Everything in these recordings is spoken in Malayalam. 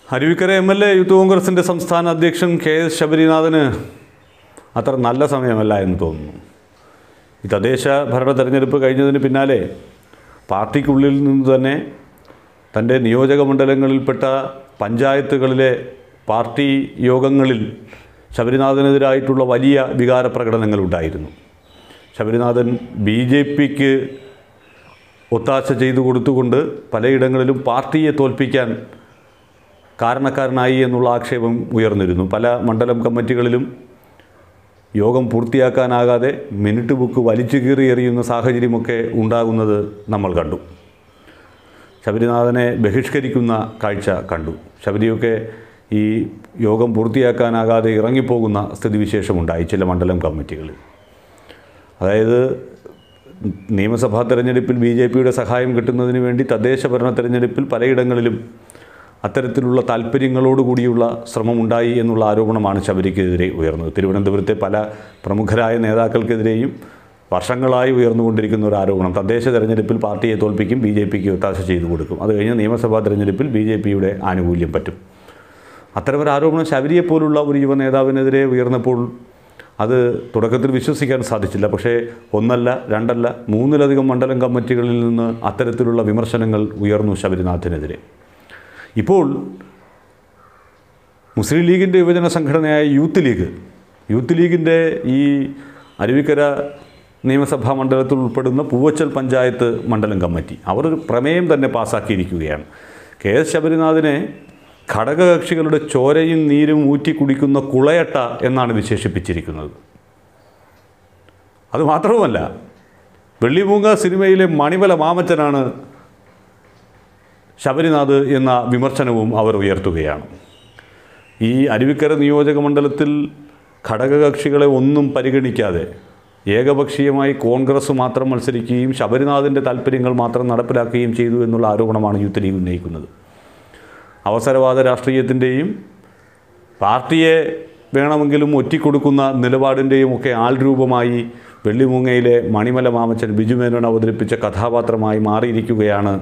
Aruvikkara M L A youth കോൺഗ്രസിൻ്റെ സംസ്ഥാന അധ്യക്ഷൻ കെ എസ് ശബരിനാഥന് അത്ര നല്ല സമയമല്ല എന്ന് തോന്നുന്നു ഈ തദ്ദേശ ഭരണ തെരഞ്ഞെടുപ്പ് കഴിഞ്ഞതിന് പിന്നാലെ പാർട്ടിക്കുള്ളിൽ നിന്ന് തന്നെ തൻ്റെ നിയോജക മണ്ഡലങ്ങളിൽപ്പെട്ട പഞ്ചായത്തുകളിലെ പാർട്ടി യോഗങ്ങളിൽ ശബരിനാഥനെതിരായിട്ടുള്ള വലിയ വികാര പ്രകടനങ്ങളുണ്ടായിരുന്നു ശബരിനാഥൻ ബി ജെ പിക്ക് ഒത്താശ ചെയ്തു കൊടുത്തുകൊണ്ട് പലയിടങ്ങളിലും പാർട്ടിയെ തോൽപ്പിക്കാൻ കാരണക്കാരനായി എന്നുള്ള ആക്ഷേപം ഉയർന്നിരുന്നു പല മണ്ഡലം കമ്മിറ്റികളിലും യോഗം പൂർത്തിയാക്കാനാകാതെ മിനിറ്റ് ബുക്ക് വലിച്ചു കീറി എറിയുന്ന സാഹചര്യമൊക്കെ ഉണ്ടാകുന്നത് നമ്മൾ കണ്ടു ശബരിനാഥനെ ബഹിഷ്കരിക്കുന്ന കാഴ്ച കണ്ടു ശബരിയൊക്കെ ഈ യോഗം പൂർത്തിയാക്കാനാകാതെ ഇറങ്ങിപ്പോകുന്ന സ്ഥിതിവിശേഷമുണ്ടായി ചില മണ്ഡലം കമ്മിറ്റികളിൽ അതായത് നിയമസഭാ തെരഞ്ഞെടുപ്പിൽ ബി ജെ പിയുടെ സഹായം കിട്ടുന്നതിന് വേണ്ടി തദ്ദേശ ഭരണ തെരഞ്ഞെടുപ്പിൽ പലയിടങ്ങളിലും അത്തരത്തിലുള്ള താല്പര്യങ്ങളോടുകൂടിയുള്ള ശ്രമമുണ്ടായി എന്നുള്ള ആരോപണമാണ് ശബരിക്കെതിരെ ഉയർന്നത് തിരുവനന്തപുരത്തെ പല പ്രമുഖരായ നേതാക്കൾക്കെതിരെയും വർഷങ്ങളായി ഉയർന്നുകൊണ്ടിരിക്കുന്ന ഒരു ആരോപണം തദ്ദേശ തെരഞ്ഞെടുപ്പിൽ പാർട്ടിയെ തോൽപ്പിക്കും ബി ജെ പിക്ക് ഒത്താശ ചെയ്തു കൊടുക്കും അത് കഴിഞ്ഞ് നിയമസഭാ തെരഞ്ഞെടുപ്പിൽ ബി ജെ പിയുടെ ആനുകൂല്യം പറ്റും അത്തരമൊരു ആരോപണം ശബരിയെപ്പോലുള്ള ഒരു യുവ നേതാവിനെതിരെ ഉയർന്നപ്പോൾ അത് തുടക്കത്തിൽ വിശ്വസിക്കാൻ സാധിച്ചില്ല പക്ഷേ ഒന്നല്ല രണ്ടല്ല മൂന്നിലധികം മണ്ഡലം കമ്മിറ്റികളിൽ നിന്ന് അത്തരത്തിലുള്ള വിമർശനങ്ങൾ ഉയർന്നു ശബരിനാഥിനെതിരെ ഇപ്പോൾ മുസ്ലിം ലീഗിൻ്റെ യുവജന സംഘടനയായ യൂത്ത് ലീഗ് യൂത്ത് ലീഗിൻ്റെ ഈ അരുവിക്കര നിയമസഭാ മണ്ഡലത്തിൽ ഉൾപ്പെടുന്ന പൂവച്ചൽ പഞ്ചായത്ത് മണ്ഡലം കമ്മിറ്റി അവർ ഒരു പ്രമേയം തന്നെ പാസ്സാക്കിയിരിക്കുകയാണ് കെ എസ് ശബരിനാഥിനെ ഘടകകക്ഷികളുടെ ചോരയും നീരും ഊറ്റി കുടിക്കുന്ന കുളയട്ട എന്നാണ് വിശേഷിപ്പിച്ചിരിക്കുന്നത് അതുമാത്രവുമല്ല വെള്ളിമൂങ്ങ സിനിമയിലെ മണിമല മാമച്ചനാണ് ശബരിനാഥ് എന്ന വിമർശനവും അവർ ഉയർത്തുകയാണ് ഈ അരുവിക്കര നിയോജക മണ്ഡലത്തിൽ ഘടകകക്ഷികളെ ഒന്നും പരിഗണിക്കാതെ ഏകപക്ഷീയമായി കോൺഗ്രസ് മാത്രം മത്സരിക്കുകയും ശബരിനാഥിൻ്റെ താല്പര്യങ്ങൾ മാത്രം നടപ്പിലാക്കുകയും ചെയ്തു എന്നുള്ള ആരോപണമാണ് യൂത്ത് ലീഗ് ഉന്നയിക്കുന്നത് അവസരവാദ രാഷ്ട്രീയത്തിൻ്റെയും പാർട്ടിയെ വേണമെങ്കിലും ഒറ്റിക്കൊടുക്കുന്ന നിലപാടിൻ്റെയും ഒക്കെ ആൾരൂപമായി വെള്ളിമൂങ്ങയിലെ മണിമല മാമച്ചൻ ബിജുമേനോൻ അവതരിപ്പിച്ച കഥാപാത്രമായി മാറിയിരിക്കുകയാണ്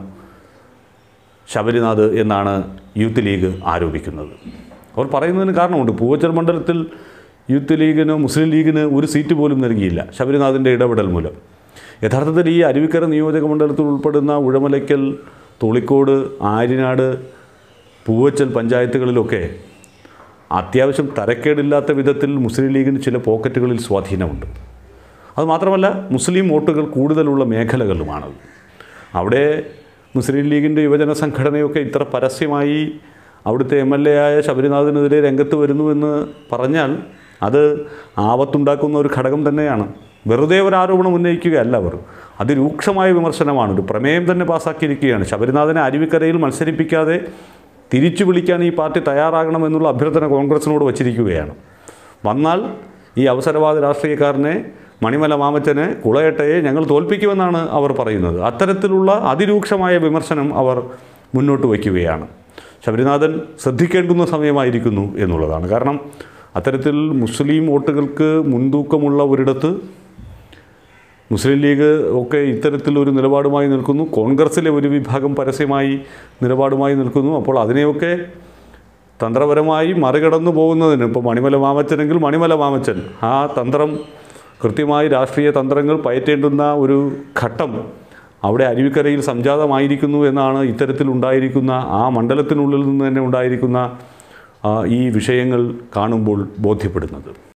ശബരിനാഥ് എന്നാണ് യൂത്ത് ലീഗ് ആരോപിക്കുന്നത് അവർ പറയുന്നതിന് കാരണമുണ്ട് പൂവച്ചൽ മണ്ഡലത്തിൽ യൂത്ത് ലീഗിന് മുസ്ലിം ലീഗിന് ഒരു സീറ്റ് പോലും നൽകിയില്ല ശബരിനാഥിൻ്റെ ഇടപെടൽ മൂലം യഥാർത്ഥത്തിൽ ഈ അരുവിക്കര നിയോജക മണ്ഡലത്തിൽ ഉൾപ്പെടുന്ന ഉഴമലയ്ക്കൽ തുളിക്കോട് ആര്യനാട് പൂവച്ചൽ പഞ്ചായത്തുകളിലൊക്കെ അത്യാവശ്യം തരക്കേടില്ലാത്ത വിധത്തിൽ മുസ്ലിം ലീഗിന് ചില പോക്കറ്റുകളിൽ സ്വാധീനമുണ്ട് അതുമാത്രമല്ല മുസ്ലിം വോട്ടുകൾ കൂടുതലുള്ള മേഖലകളുമാണത് അവിടെ മുസ്ലിം ലീഗിൻ്റെ യുവജന സംഘടനയൊക്കെ ഇത്ര പരസ്യമായി അവിടുത്തെ എം എൽ എ ആയ ശബരിനാഥിനെതിരെ രംഗത്ത് വരുന്നുവെന്ന് പറഞ്ഞാൽ അത് ആപത്തുണ്ടാക്കുന്ന ഒരു ഘടകം തന്നെയാണ് വെറുതെ ഒരു ആരോപണം ഉന്നയിക്കുകയല്ല അവർ അതിരൂക്ഷമായ വിമർശനമാണ് ഒരു പ്രമേയം തന്നെ പാസ്സാക്കിയിരിക്കുകയാണ് ശബരിനാഥനെ അരുവിക്കരയിൽ മത്സരിപ്പിക്കാതെ തിരിച്ചു വിളിക്കാൻ ഈ പാർട്ടി തയ്യാറാകണമെന്നുള്ള അഭ്യർത്ഥന കോൺഗ്രസിനോട് വച്ചിരിക്കുകയാണ് വന്നാൽ ഈ അവസരവാദ രാഷ്ട്രീയക്കാരനെ മണിമല മാമച്ചനെ കുളയട്ടയെ ഞങ്ങൾ തോൽപ്പിക്കുമെന്നാണ് അവർ പറയുന്നത് അത്തരത്തിലുള്ള അതിരൂക്ഷമായ വിമർശനം അവർ മുന്നോട്ട് വയ്ക്കുകയാണ് ശബരിനാഥൻ ശ്രദ്ധിക്കേണ്ടുന്ന സമയമായിരിക്കുന്നു എന്നുള്ളതാണ് കാരണം അത്തരത്തിൽ മുസ്ലിം വോട്ടുകൾക്ക് മുൻതൂക്കമുള്ള ഒരിടത്ത് മുസ്ലിം ലീഗ് ഒക്കെ ഇത്തരത്തിലൊരു നിലപാടുമായി നിൽക്കുന്നു കോൺഗ്രസ്സിലെ ഒരു വിഭാഗം പരസ്യമായി നിലപാടുമായി നിൽക്കുന്നു അപ്പോൾ അതിനെയൊക്കെ തന്ത്രപരമായി മറികടന്നു പോകുന്നതിന് ഇപ്പോൾ മണിമല മാമച്ചനെങ്കിൽ മണിമല മാമച്ചൻ ആ തന്ത്രം കൃത്യമായി രാഷ്ട്രീയ തന്ത്രങ്ങൾ പയറ്റേണ്ടുന്ന ഒരു ഘട്ടം അവിടെ അരുവിക്കരയിൽ സംജാതമായിരിക്കുന്നു എന്നാണ് ഇത്തരത്തിലുണ്ടായിരിക്കുന്ന ആ മണ്ഡലത്തിനുള്ളിൽ നിന്ന് തന്നെ ഉണ്ടായിരിക്കുന്ന ആ, ഈ വിഷയങ്ങൾ കാണുമ്പോൾ ബോധ്യപ്പെടുന്നത്